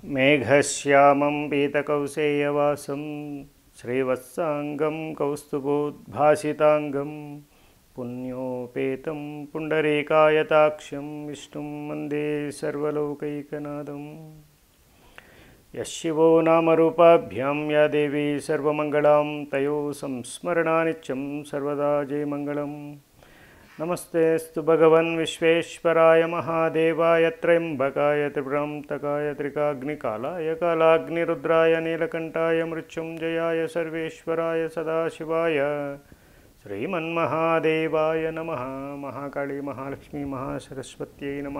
మేఘశ్యామం పీతకౌశేయవాసం శ్రీవత్సాంగం కౌస్తుభోద్భాసితాంగం పుణ్యోపేతం పుండరీకాయతాక్ష్యం విష్ణుం వందే సర్వలోకైకనాథం యశివో నామరూపాభ్యాం యా దేవీ సర్వమంగళాం తయో సంస్మరణానిత్యం సర్వదా జయమంగళం నమస్తేస్తు భగవన్ విశ్వేశ్వరాయ మహాదేవాయ త్ర్యంబకాయ త్రిపురంతకాయ త్రికాగ్నికాలాయ కాలాగ్నిరుద్రాయ నీలకంఠాయ మృత్యుంజయాయ సర్వేశ్వరాయ సదాశివాయ శ్రీమన్మహాదేవాయ నమ మహాకాళీ మహాలక్ష్మి మహాసరస్వత్యై నమ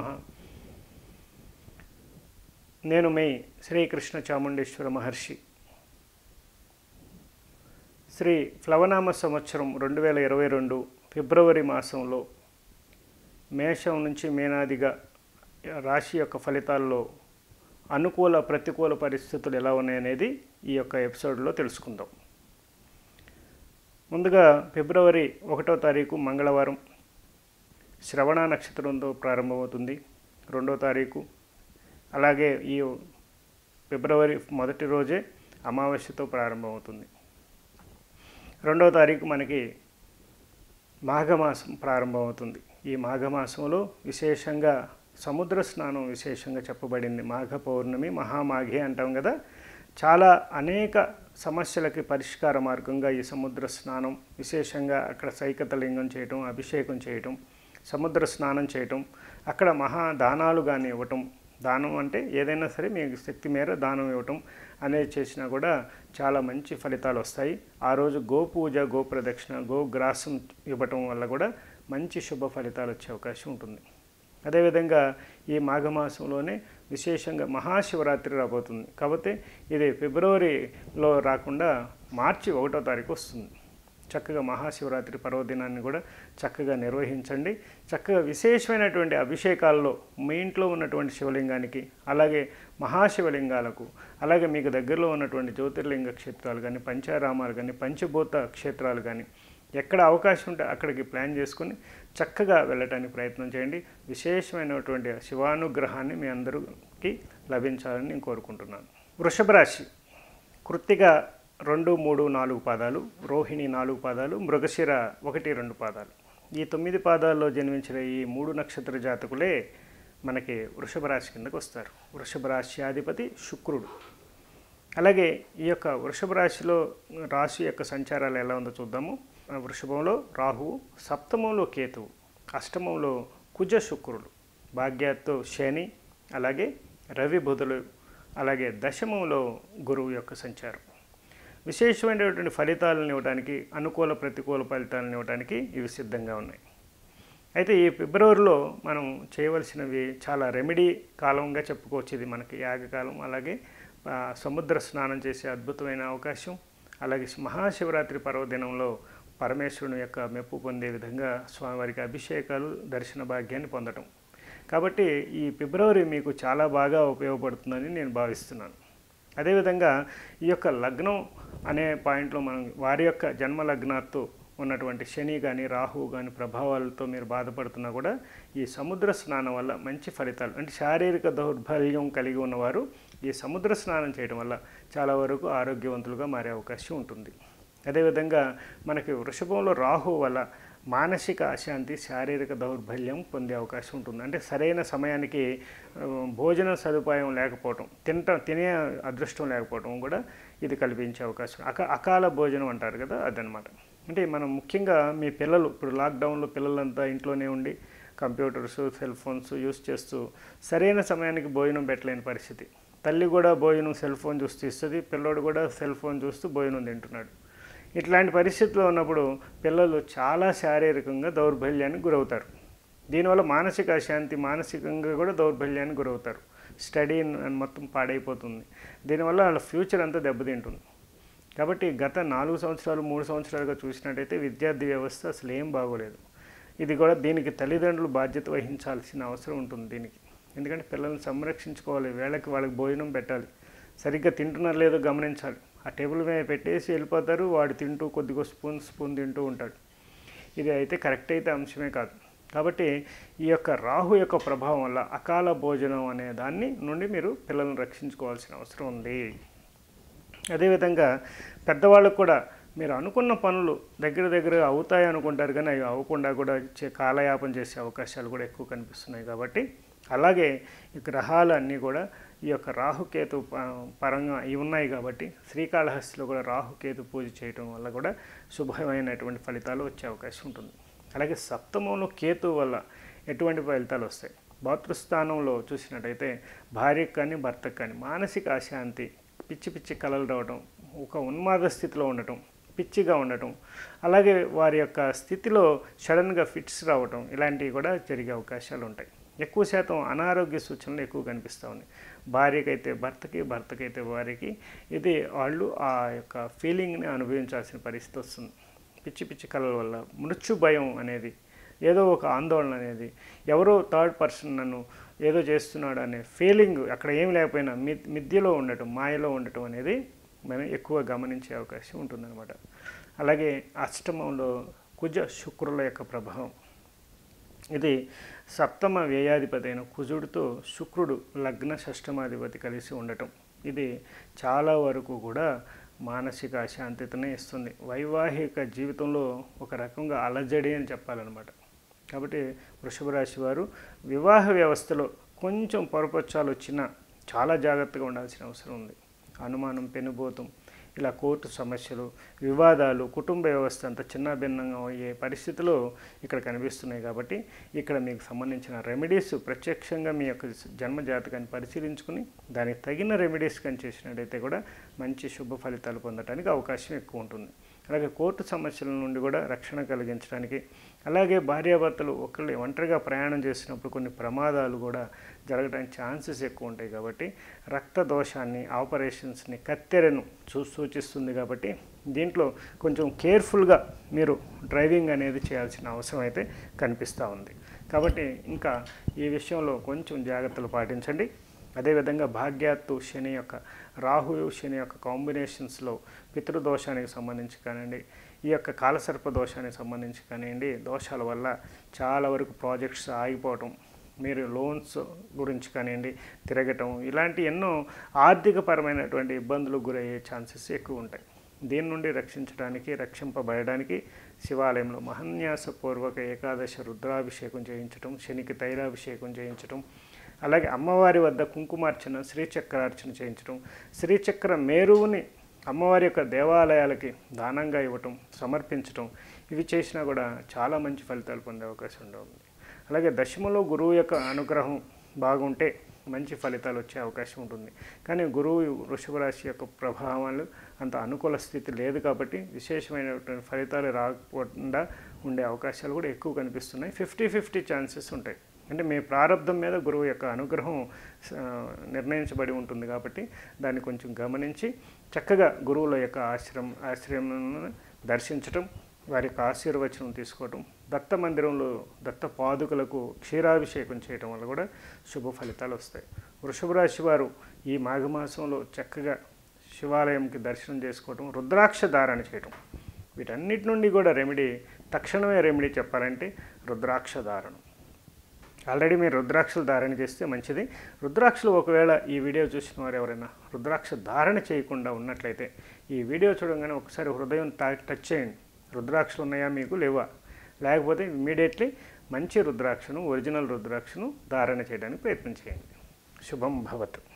నేను మీ శ్రీకృష్ణ చాముండేశ్వర మహర్షి శ్రీ ప్లవనామ సంవత్సరం రెండు వేల ఇరవై రెండు ఫిబ్రవరి మాసంలో మేషం నుంచి మేనాదిగా రాశి యొక్క ఫలితాల్లో అనుకూల ప్రతికూల పరిస్థితులు ఎలా ఉన్నాయనేది ఈ యొక్క ఎపిసోడ్లో తెలుసుకుందాం ముందుగా ఫిబ్రవరి ఒకటో తారీఖు మంగళవారం శ్రవణ నక్షత్రంతో ప్రారంభమవుతుంది రెండో తారీఖు అలాగే ఈ ఫిబ్రవరి మొదటి రోజే అమావాస్యతో ప్రారంభమవుతుంది రెండవ తారీఖు మనకి మాఘమాసం ప్రారంభమవుతుంది ఈ మాఘమాసంలో విశేషంగా సముద్ర స్నానం విశేషంగా చెప్పబడింది మాఘ పౌర్ణమి మహామాఘి అంటాం కదా చాలా అనేక సమస్యలకి పరిష్కార మార్గంగా ఈ సముద్ర స్నానం విశేషంగా అక్కడ సైకతలింగం చేయటం అభిషేకం చేయటం సముద్ర స్నానం చేయటం అక్కడ మహా దానాలు కానీ ఇవ్వటం దానం అంటే ఏదైనా సరే మీకు శక్తి మేర దానం ఇవ్వటం అనేది చేసినా కూడా చాలా మంచి ఫలితాలు వస్తాయి ఆ రోజు గోపూజ గోప్రదక్షిణ గోగ్రాసం ఇవ్వటం వల్ల కూడా మంచి శుభ ఫలితాలు వచ్చే అవకాశం ఉంటుంది అదేవిధంగా ఈ మాఘమాసంలోనే విశేషంగా మహాశివరాత్రి రాబోతుంది కాబట్టి ఇది ఫిబ్రవరిలో రాకుండా మార్చి ఒకటో తారీఖు వస్తుంది చక్కగా మహాశివరాత్రి పర్వదినాన్ని కూడా చక్కగా నిర్వహించండి చక్కగా విశేషమైనటువంటి అభిషేకాల్లో మీ ఇంట్లో ఉన్నటువంటి శివలింగానికి అలాగే మహాశివలింగాలకు అలాగే మీకు దగ్గరలో ఉన్నటువంటి జ్యోతిర్లింగ క్షేత్రాలు కానీ పంచారామాలు కానీ పంచభూత క్షేత్రాలు కానీ ఎక్కడ అవకాశం ఉంటే అక్కడికి ప్లాన్ చేసుకుని చక్కగా వెళ్ళటానికి ప్రయత్నం చేయండి విశేషమైనటువంటి శివానుగ్రహాన్ని మీ అందరికీ లభించాలని నేను కోరుకుంటున్నాను వృషభ రాశి కృత్తిక రెండు మూడు నాలుగు పాదాలు రోహిణి నాలుగు పాదాలు మృగశిర ఒకటి రెండు పాదాలు ఈ తొమ్మిది పాదాల్లో జన్మించిన ఈ మూడు నక్షత్ర జాతకులే మనకి వృషభ రాశి కిందకు వస్తారు వృషభ రాశి అధిపతి శుక్రుడు అలాగే ఈ యొక్క వృషభ రాశిలో రాశి యొక్క సంచారాలు ఎలా ఉందో చూద్దాము వృషభంలో రాహువు సప్తమంలో కేతువు అష్టమంలో కుజ శుక్రులు భాగ్యాత్తో శని అలాగే రవి బుధులు అలాగే దశమంలో గురువు యొక్క సంచారం విశేషమైనటువంటి ఫలితాలను ఇవ్వడానికి అనుకూల ప్రతికూల ఫలితాలను ఇవ్వడానికి ఇవి సిద్ధంగా ఉన్నాయి అయితే ఈ ఫిబ్రవరిలో మనం చేయవలసినవి చాలా రెమెడీ కాలంగా చెప్పుకోవచ్చు ఇది మనకి యాగకాలం అలాగే ఆ, సముద్ర స్నానం చేసే అద్భుతమైన అవకాశం అలాగే మహాశివరాత్రి పర్వదినంలో పరమేశ్వరుని యొక్క మెప్పు పొందే విధంగా స్వామివారికి అభిషేకాలు దర్శన భాగ్యాన్ని పొందటం కాబట్టి ఈ ఫిబ్రవరి మీకు చాలా బాగా ఉపయోగపడుతుందని నేను భావిస్తున్నాను అదేవిధంగా ఈ యొక్క లగ్నం అనే పాయింట్లో మనం వారి యొక్క జన్మ లగ్నాతో ఉన్నటువంటి శని కానీ రాహువు కానీ ప్రభావాలతో మీరు బాధపడుతున్నా కూడా ఈ సముద్ర స్నానం వల్ల మంచి ఫలితాలు అంటే శారీరక దౌర్బల్యం కలిగి ఉన్నవారు ఈ సముద్ర స్నానం చేయడం వల్ల చాలా వరకు ఆరోగ్యవంతులుగా మారే అవకాశం ఉంటుంది అదేవిధంగా మనకి వృషభంలో రాహు వల్ల మానసిక అశాంతి శారీరక దౌర్బల్యం పొందే అవకాశం ఉంటుంది అంటే సరైన సమయానికి ఆ, భోజన సదుపాయం లేకపోవటం తినటం తినే అదృష్టం లేకపోవటం కూడా ఇది కల్పించే అవకాశం అక అకాల భోజనం అంటారు కదా అదనమాట అంటే మనం ముఖ్యంగా మీ పిల్లలు ఇప్పుడు లాక్డౌన్లో పిల్లలంతా ఇంట్లోనే ఉండి కంప్యూటర్స్ సెల్ ఫోన్స్ యూస్ చేస్తూ సరైన సమయానికి భోజనం పెట్టలేని పరిస్థితి తల్లి కూడా భోజనం సెల్ ఫోన్ చూస్తూ ఇస్తుంది పిల్లోడు కూడా సెల్ ఫోన్ చూస్తూ భోజనం తింటున్నాడు ఇట్లాంటి పరిస్థితుల్లో ఉన్నప్పుడు పిల్లలు చాలా శారీరకంగా దౌర్బల్యానికి గురవుతారు దీనివల్ల మానసిక అశాంతి మానసికంగా కూడా దౌర్బల్యానికి గురవుతారు స్టడీ మొత్తం పాడైపోతుంది దీనివల్ల వాళ్ళ ఫ్యూచర్ అంతా దెబ్బతింటుంది కాబట్టి గత నాలుగు సంవత్సరాలు మూడు సంవత్సరాలుగా చూసినట్టయితే విద్యార్థి వ్యవస్థ అసలు ఏం బాగోలేదు ఇది కూడా దీనికి తల్లిదండ్రులు బాధ్యత వహించాల్సిన అవసరం ఉంటుంది దీనికి ఎందుకంటే పిల్లల్ని సంరక్షించుకోవాలి వేళకి వాళ్ళకి భోజనం పెట్టాలి సరిగ్గా తింటున్నారో లేదో గమనించాలి ఆ టేబుల్ మీద పెట్టేసి వెళ్ళిపోతారు వాడు తింటూ కొద్దిగా స్పూన్ స్పూన్ తింటూ ఉంటాడు ఇది అయితే కరెక్ట్ అయితే అంశమే కాదు కాబట్టి ఈ యొక్క రాహు యొక్క ప్రభావం వల్ల అకాల భోజనం అనే దాన్ని నుండి మీరు పిల్లల్ని రక్షించుకోవాల్సిన అవసరం ఉంది అదేవిధంగా పెద్దవాళ్ళకు కూడా మీరు అనుకున్న పనులు దగ్గర దగ్గర అవుతాయి అనుకుంటారు కానీ అవి అవ్వకుండా కూడా చే- కాలయాపన చేసే అవకాశాలు కూడా ఎక్కువ కనిపిస్తున్నాయి కాబట్టి అలాగే ఈ గ్రహాలు అన్నీ కూడా ఈ యొక్క రాహుకేతు ప- పరంగా ఇవి ఉన్నాయి కాబట్టి శ్రీకాళహస్తిలో కూడా రాహుకేతు పూజ చేయటం వల్ల కూడా శుభమైనటువంటి ఫలితాలు వచ్చే అవకాశం ఉంటుంది అలాగే సప్తమంలో కేతు వల్ల ఎటువంటి ఫలితాలు వస్తాయి భాతృస్థానంలో చూసినట్టయితే భార్యకు కానీ భర్తకు కానీ మానసిక అశాంతి పిచ్చి పిచ్చి కలలు రావడం ఒక ఉన్మాద స్థితిలో ఉండటం పిచ్చిగా ఉండటం అలాగే వారి యొక్క స్థితిలో సడన్గా ఫిట్స్ రావటం ఇలాంటివి కూడా జరిగే అవకాశాలు ఉంటాయి ఎక్కువ శాతం అనారోగ్య సూచనలు ఎక్కువ కనిపిస్తూ ఉన్నాయి భార్యకైతే భర్తకి భర్తకైతే భార్యకి ఇది వాళ్ళు ఆ యొక్క ఫీలింగ్ని అనుభవించాల్సిన పరిస్థితి వస్తుంది పిచ్చి పిచ్చి కళల వల్ల మృత్యు భయం అనేది ఏదో ఒక ఆందోళన అనేది ఎవరో థర్డ్ పర్సన్ నన్ను ఏదో చేస్తున్నాడు అనే ఫీలింగ్ అక్కడ ఏం లేకపోయినా మి మిథ్యలో ఉండటం మాయలో ఉండటం అనేది మనం ఎక్కువ గమనించే అవకాశం ఉంటుందన్నమాట అలాగే అష్టమంలో కుజ శుక్రుల యొక్క ప్రభావం ఇది సప్తమ వ్యయాధిపతి అయిన కుజుడితో శుక్రుడు లగ్న షష్టమాధిపతి కలిసి ఉండటం ఇది చాలా వరకు కూడా మానసిక అశాంతితనే ఇస్తుంది వైవాహిక జీవితంలో ఒక రకంగా అలజడి అని చెప్పాలన్నమాట కాబట్టి వృషభ రాశి వారు వివాహ వ్యవస్థలో కొంచెం పొరపచ్చాలు వచ్చినా చాలా జాగ్రత్తగా ఉండాల్సిన అవసరం ఉంది అనుమానం పెనుబోతం ఇలా కోర్టు సమస్యలు వివాదాలు కుటుంబ వ్యవస్థ అంతా చిన్న భిన్నంగా అయ్యే పరిస్థితులు ఇక్కడ కనిపిస్తున్నాయి కాబట్టి ఇక్కడ మీకు సంబంధించిన రెమెడీస్ ప్రత్యక్షంగా మీ యొక్క జన్మ జాతకాన్ని పరిశీలించుకుని దానికి తగిన రెమెడీస్ కానీ చేసినట్టయితే కూడా మంచి శుభ ఫలితాలు పొందడానికి అవకాశం ఎక్కువ ఉంటుంది అలాగే కోర్టు సమస్యల నుండి కూడా రక్షణ కలిగించడానికి అలాగే భార్యాభర్తలు ఒకళ్ళు ఒంటరిగా ప్రయాణం చేసినప్పుడు కొన్ని ప్రమాదాలు కూడా జరగడానికి ఛాన్సెస్ ఎక్కువ ఉంటాయి కాబట్టి రక్త దోషాన్ని ఆపరేషన్స్ని కత్తెరను చూ సూచిస్తుంది కాబట్టి దీంట్లో కొంచెం కేర్ఫుల్గా మీరు డ్రైవింగ్ అనేది చేయాల్సిన అవసరం అయితే కనిపిస్తూ ఉంది కాబట్టి ఇంకా ఈ విషయంలో కొంచెం జాగ్రత్తలు పాటించండి అదేవిధంగా భాగ్యాత్తు శని యొక్క రాహు శని యొక్క కాంబినేషన్స్లో పితృదోషానికి సంబంధించి కానివ్వండి ఈ యొక్క కాలసర్ప దోషానికి సంబంధించి కానివ్వండి దోషాల వల్ల చాలా వరకు ప్రాజెక్ట్స్ ఆగిపోవటం మీరు లోన్స్ గురించి కానివ్వండి తిరగటం ఇలాంటి ఎన్నో ఆర్థికపరమైనటువంటి ఇబ్బందులకు గురయ్యే ఛాన్సెస్ ఎక్కువ ఉంటాయి దీని నుండి రక్షించడానికి రక్షింపబడడానికి శివాలయంలో మహన్యాసపూర్వక ఏకాదశ రుద్రాభిషేకం చేయించటం శనికి తైలాభిషేకం చేయించటం అలాగే అమ్మవారి వద్ద కుంకుమార్చన శ్రీచక్రార్చన చేయించడం శ్రీచక్ర మేరువుని అమ్మవారి యొక్క దేవాలయాలకి దానంగా ఇవ్వటం సమర్పించటం ఇవి చేసినా కూడా చాలా మంచి ఫలితాలు పొందే అవకాశం ఉంటుంది అలాగే దశమలో గురువు యొక్క అనుగ్రహం బాగుంటే మంచి ఫలితాలు వచ్చే అవకాశం ఉంటుంది కానీ గురువు వృషభ రాశి యొక్క ప్రభావాలు అంత అనుకూల స్థితి లేదు కాబట్టి విశేషమైనటువంటి ఫలితాలు రాకుండా ఉండే అవకాశాలు కూడా ఎక్కువ కనిపిస్తున్నాయి ఫిఫ్టీ ఫిఫ్టీ ఛాన్సెస్ ఉంటాయి అంటే మీ ప్రారంధం మీద గురువు యొక్క అనుగ్రహం ఆ, నిర్ణయించబడి ఉంటుంది కాబట్టి దాన్ని కొంచెం గమనించి చక్కగా గురువుల యొక్క ఆశ్రమం ఆశ్రమాలను దర్శించటం వారి యొక్క ఆశీర్వచనం తీసుకోవటం దత్త మందిరంలో దత్త పాదుకలకు క్షీరాభిషేకం చేయటం వల్ల కూడా శుభ ఫలితాలు వస్తాయి వృషభ రాశి వారు ఈ మాఘమాసంలో చక్కగా శివాలయంకి దర్శనం చేసుకోవటం రుద్రాక్ష ధారణ చేయటం వీటన్నిటి నుండి కూడా రెమెడీ తక్షణమే రెమెడీ చెప్పాలంటే రుద్రాక్ష ధారణం ఆల్రెడీ మీరు రుద్రాక్షలు ధారణ చేస్తే మంచిది రుద్రాక్షలు ఒకవేళ ఈ వీడియో చూసిన వారు ఎవరైనా రుద్రాక్ష ధారణ చేయకుండా ఉన్నట్లయితే ఈ వీడియో చూడగానే ఒకసారి హృదయం తా- టచ్ చేయండి రుద్రాక్షలు ఉన్నాయా మీకు లేవా లేకపోతే ఇమీడియట్లీ మంచి రుద్రాక్షను ఒరిజినల్ రుద్రాక్షను ధారణ చేయడానికి ప్రయత్నం చేయండి శుభం భవత్